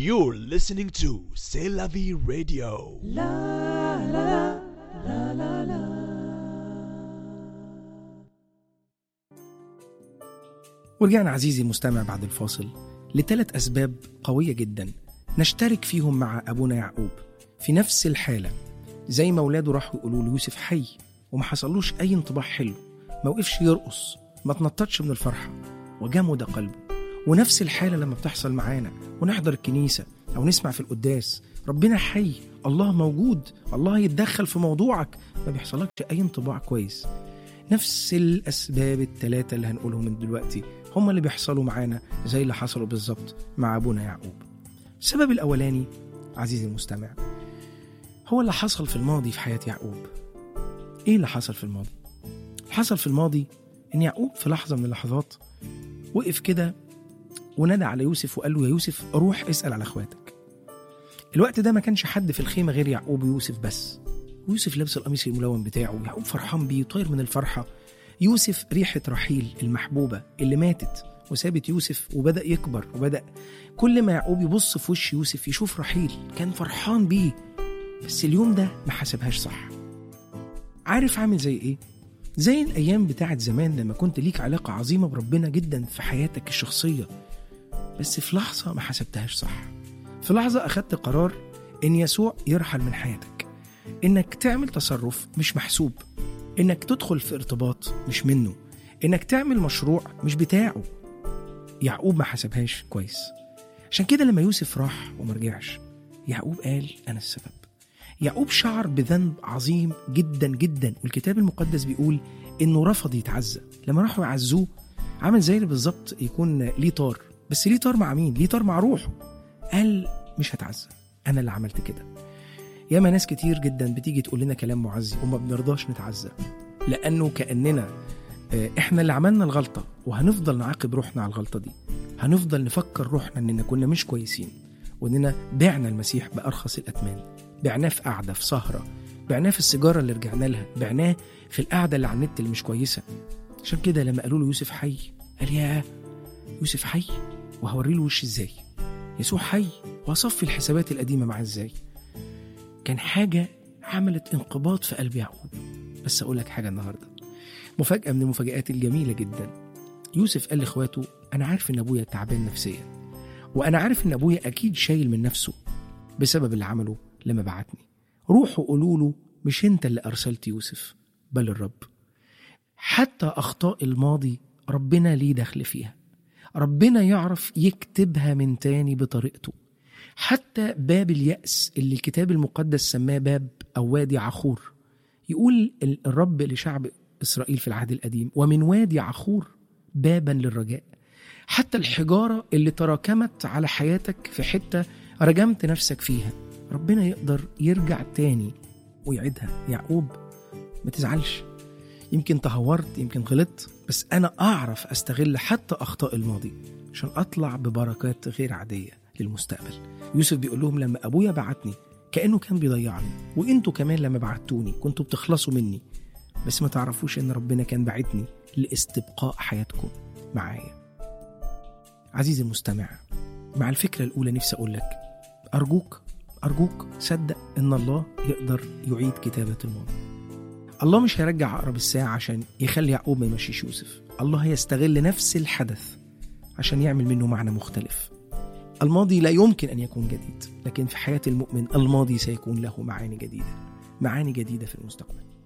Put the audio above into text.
You're listening to C'est la vie radio. ورجعنا عزيزي المستمع بعد الفاصل لثلاث أسباب قوية جدا نشترك فيهم مع أبونا يعقوب في نفس الحالة زي ما ولاده راحوا يقولوا له يوسف حي وما حصلوش أي انطباع حلو ما وقفش يرقص ما تنططش من الفرحة وجمد قلبه ونفس الحالة لما بتحصل معانا ونحضر الكنيسة أو نسمع في القداس ربنا حي الله موجود الله يتدخل في موضوعك ما بيحصلكش أي انطباع كويس نفس الأسباب الثلاثة اللي هنقولهم من دلوقتي هم اللي بيحصلوا معانا زي اللي حصلوا بالظبط مع أبونا يعقوب السبب الأولاني عزيزي المستمع هو اللي حصل في الماضي في حياة يعقوب إيه اللي حصل في الماضي؟ اللي حصل في الماضي إن يعقوب في لحظة من اللحظات وقف كده ونادى على يوسف وقال له يا يوسف روح اسأل على اخواتك الوقت ده ما كانش حد في الخيمة غير يعقوب ويوسف بس ويوسف لابس القميص الملون بتاعه يعقوب فرحان بيه طاير من الفرحة يوسف ريحة رحيل المحبوبة اللي ماتت وسابت يوسف وبدأ يكبر وبدأ كل ما يعقوب يبص في وش يوسف يشوف رحيل كان فرحان بيه بس اليوم ده ما حسبهاش صح عارف عامل زي ايه؟ زي الأيام بتاعت زمان لما كنت ليك علاقة عظيمة بربنا جدا في حياتك الشخصية بس في لحظة ما حسبتهاش صح في لحظة أخدت قرار إن يسوع يرحل من حياتك إنك تعمل تصرف مش محسوب إنك تدخل في ارتباط مش منه إنك تعمل مشروع مش بتاعه يعقوب ما حسبهاش كويس عشان كده لما يوسف راح ومرجعش يعقوب قال أنا السبب يعقوب شعر بذنب عظيم جدا جدا والكتاب المقدس بيقول إنه رفض يتعزى لما راحوا يعزوه عمل زي اللي بالظبط يكون ليه طار بس ليه طار مع مين؟ ليه طار مع روحه قال مش هتعزى أنا اللي عملت كده ياما ناس كتير جدا بتيجي تقول لنا كلام معزي وما بنرضاش نتعزى لأنه كأننا آه، إحنا اللي عملنا الغلطة وهنفضل نعاقب روحنا على الغلطة دي هنفضل نفكر روحنا إننا كنا مش كويسين وإننا بعنا المسيح بأرخص الأثمان بعناه في قعدة في سهرة بعناه في السيجارة اللي رجعنا لها بعناه في القعدة اللي على النت اللي مش كويسة عشان كده لما قالوا له يوسف حي قال يا يوسف حي وهوري له وش ازاي يسوع حي وهصفي الحسابات القديمة معاه ازاي كان حاجة عملت انقباض في قلب يعقوب بس أقول لك حاجة النهاردة مفاجأة من المفاجآت الجميلة جدا يوسف قال لإخواته أنا عارف إن أبويا تعبان نفسيا وأنا عارف إن أبويا أكيد شايل من نفسه بسبب اللي عمله لما بعتني روحوا قولوا له مش أنت اللي أرسلت يوسف بل الرب حتى أخطاء الماضي ربنا ليه دخل فيها ربنا يعرف يكتبها من تاني بطريقته حتى باب اليأس اللي الكتاب المقدس سماه باب أو وادي عخور يقول ال- الرب لشعب إسرائيل في العهد القديم ومن وادي عخور بابا للرجاء حتى الحجارة اللي تراكمت على حياتك في حتة رجمت نفسك فيها ربنا يقدر يرجع تاني ويعيدها يعقوب ما تزعلش يمكن تهورت يمكن غلطت بس أنا أعرف أستغل حتى أخطاء الماضي عشان أطلع ببركات غير عادية للمستقبل يوسف بيقول لهم لما أبويا بعتني كأنه كان بيضيعني وإنتوا كمان لما بعتوني كنتوا بتخلصوا مني بس ما تعرفوش إن ربنا كان بعتني لاستبقاء حياتكم معايا عزيزي المستمع مع الفكرة الأولى نفسي أقول لك أرجوك أرجوك صدق إن الله يقدر يعيد كتابة الماضي الله مش هيرجع عقرب الساعة عشان يخلي يعقوب ما يمشيش يوسف الله هيستغل نفس الحدث عشان يعمل منه معنى مختلف الماضي لا يمكن أن يكون جديد لكن في حياة المؤمن الماضي سيكون له معاني جديدة معاني جديدة في المستقبل